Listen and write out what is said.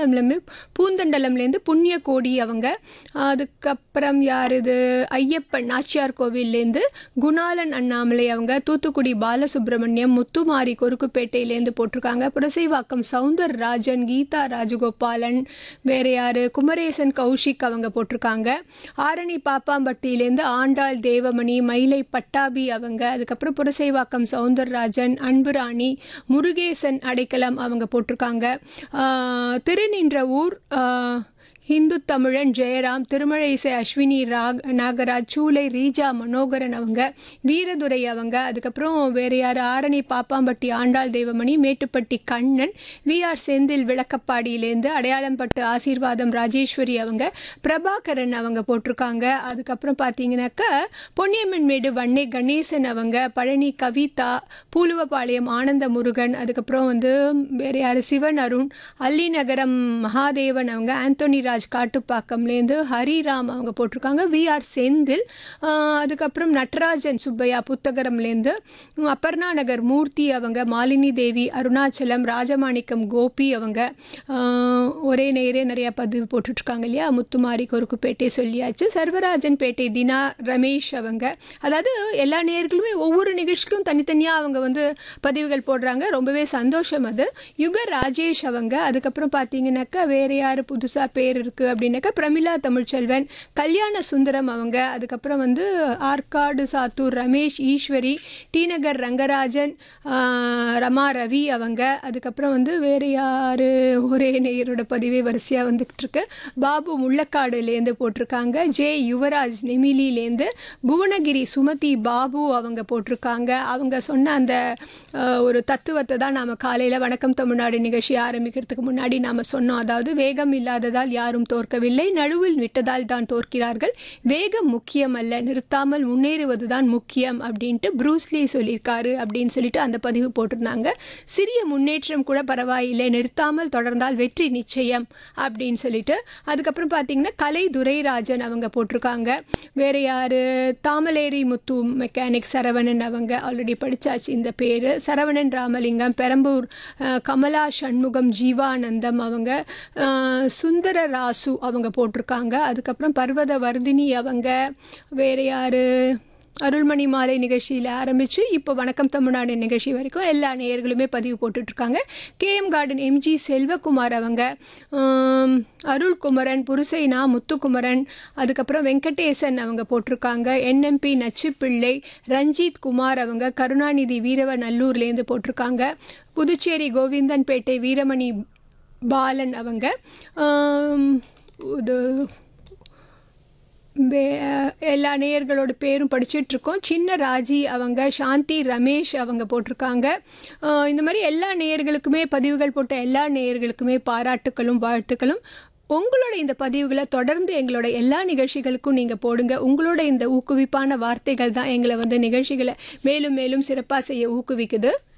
பூந்தண்டலம் பூந்தண்டலம்லேருந்து புண்ணிய கோடி அவங்க அதுக்கப்புறம் யார் இது ஐயப்பன் நாச்சியார் கோவில்லேருந்து குணாலன் அண்ணாமலை அவங்க தூத்துக்குடி பாலசுப்ரமணியம் முத்துமாரி கொருக்குப்பேட்டையிலேருந்து போட்டிருக்காங்க புரசைவாக்கம் சவுந்தர் ராஜன் கீதா ராஜகோபாலன் வேற யார் குமரேசன் கௌஷிக் அவங்க போட்டிருக்காங்க ஆரணி பாப்பாம்பட்டியிலேருந்து ஆண்டாள் தேவமணி மயிலை பட்டாபி அவங்க அதுக்கப்புறம் புரசைவாக்கம் சவுந்தரராஜன் அன்புராணி முருகேசன் அடைக்கலம் அவங்க போட்டிருக்காங்க ஆஹ், திருநின்ற ஊர் ஆஹ், இந்து தமிழன் ஜெயராம் திருமழைசை அஸ்வினி ராக் நாகராஜ் சூலை ரீஜா மனோகரன் அவங்க வீரதுரை அவங்க அதுக்கப்புறம் வேற யார் ஆரணி பாப்பாம்பட்டி ஆண்டாள் தேவமணி மேட்டுப்பட்டி கண்ணன் விஆர் செந்தில் விளக்கப்பாடியிலேருந்து அடையாளம்பட்டு ஆசீர்வாதம் ராஜேஸ்வரி அவங்க பிரபாகரன் அவங்க போட்டிருக்காங்க அதுக்கப்புறம் பார்த்தீங்கன்னாக்கா பொன்னியம்மன் மேடு வன்னே கணேசன் அவங்க பழனி கவிதா பூலுவபாளையம் ஆனந்த முருகன் அதுக்கப்புறம் வந்து வேற யார் சிவன் அருண் அல்லிநகரம் மகாதேவன் அவங்க ஆந்தோனி ராஜ் காட்டுப்பாக்கம்லேருந்து ஹரிராம் அவங்க போட்டிருக்காங்க விஆர் செந்தில் ஆஹ் அதுக்கப்புறம் நட்ராஜன் சுப்பையா புத்தகரம்லேருந்து உம், அபர்ணா நகர் மூர்த்தி அவங்க மாலினி தேவி அருணாச்சலம் ராஜமாணிக்கம் கோபி அவங்க ஆஹ் ஒரே நேரே நிறையா பதிவு போட்டுட்ருக்காங்க இல்லையா முத்துமாரி கொருக்குப்பேட்டை சொல்லியாச்சு சர்வராஜன் பேட்டை தினா ரமேஷ் அவங்க அதாவது எல்லா நேர்களுமே ஒவ்வொரு நிகழ்ச்சிக்கும் தனித்தனியாக அவங்க வந்து பதிவுகள் போடுறாங்க ரொம்பவே சந்தோஷம் அது யுக ராஜேஷ் அவங்க அதுக்கப்புறம் பார்த்தீங்கன்னாக்கா வேறு யார் புதுசாக பேர் இருக்குது அப்படின்னாக்கா பிரமிளா தமிழ்ச்செல்வன் கல்யாண சுந்தரம் அவங்க அதுக்கப்புறம் வந்து ஆற்காடு சாத்தூர் ரமேஷ் ஈஸ்வரி டி நகர் ரங்கராஜன் ஆஹ், ரமா ரவி அவங்க அதுக்கப்புறம் வந்து வேறு யார் ஒரே நேயரோட பதிவே வரிசையாக வந்துக்கிட்டு இருக்கு பாபு முள்ளக்காடுலேருந்து போட்டிருக்காங்க ஜே யுவராஜ் நெமிலிலேருந்து புவனகிரி சுமதி பாபு அவங்க போட்டிருக்காங்க அவங்க சொன்ன அந்த அஹ், ஒரு தத்துவத்தை தான் நாம் காலையில் வணக்கம் தமிழ்நாடு நிகழ்ச்சி ஆரம்பிக்கிறதுக்கு முன்னாடி நாம் சொன்னோம் அதாவது வேகம் இல்லாததால் யாரும் தோற்கவில்லை நடுவில் விட்டதால் தான் தோற்கிறார்கள் வேகம் முக்கியம் அல்ல நிறுத்தாமல் முன்னேறுவது தான் முக்கியம் அப்படின்ட்டு ப்ரூஸ்லி சொல்லியிருக்காரு அப்படின்னு சொல்லிட்டு அந்த பதிவு போட்டிருந்தாங்க சிறிய முன்னேற்றம் கூட பரவாயில்லை நிறுத்தாமல் தொடர்ந்தால் வெற்றி நிச்சயம் அப்படின்னு சொல்லிட்டு அதுக்கப்புறம் பார்த்தீங்கன்னா கலை துரைராஜன் அவங்க போட்டிருக்காங்க வேற யார் தாமலேரி முத்து மெக்கானிக் சரவணன் அவங்க ஆல்ரெடி படிச்சாச்சு இந்த பேர் சரவணன் ராமலிங்கம் பெரம்பூர் அஹ், கமலா சண்முகம் ஜீவானந்தம் அவங்க அஹ், சுந்தர ராசு அவங்க போட்டிருக்காங்க அதுக்கப்புறம் பர்வத வர்தினி அவங்க வேற யார் அருள்மணி மாலை நிகழ்ச்சியில் ஆரம்பித்து இப்போ வணக்கம் தமிழ்நாடு நிகழ்ச்சி வரைக்கும் எல்லா நேயர்களுமே பதிவு போட்டுட்ருக்காங்க கேஎம் கார்டன் எம்ஜி செல்வகுமார் அவங்க ஆம், அருள்குமரன் புருசைனா முத்துக்குமரன் அதுக்கப்புறம் வெங்கடேசன் அவங்க போட்டிருக்காங்க என்எம்பி நச்சுப்பிள்ளை ரஞ்சித் குமார் அவங்க கருணாநிதி வீரவ நல்லூர்லேருந்து போட்டிருக்காங்க புதுச்சேரி கோவிந்தன்பேட்டை வீரமணி பாலன் அவங்க ஆம், இது வே- எல்லா நேயர்களோட பேரும் படிச்சுட்டு இருக்கோம் சின்ன ராஜி அவங்க சாந்தி ரமேஷ் அவங்க போட்டிருக்காங்க ஆஹ் இந்த மாதிரி எல்லா நேயர்களுக்குமே பதிவுகள் போட்ட எல்லா நேயர்களுக்குமே பாராட்டுக்களும் வாழ்த்துக்களும் உங்களோட இந்த பதிவுகளை தொடர்ந்து எங்களோட எல்லா நிகழ்ச்சிகளுக்கும் நீங்கள் போடுங்க உங்களோட இந்த ஊக்குவிப்பான வார்த்தைகள் தான் எங்களை வந்து நிகழ்ச்சிகளை மேலும் மேலும் சிறப்பாக செய்ய ஊக்குவிக்குது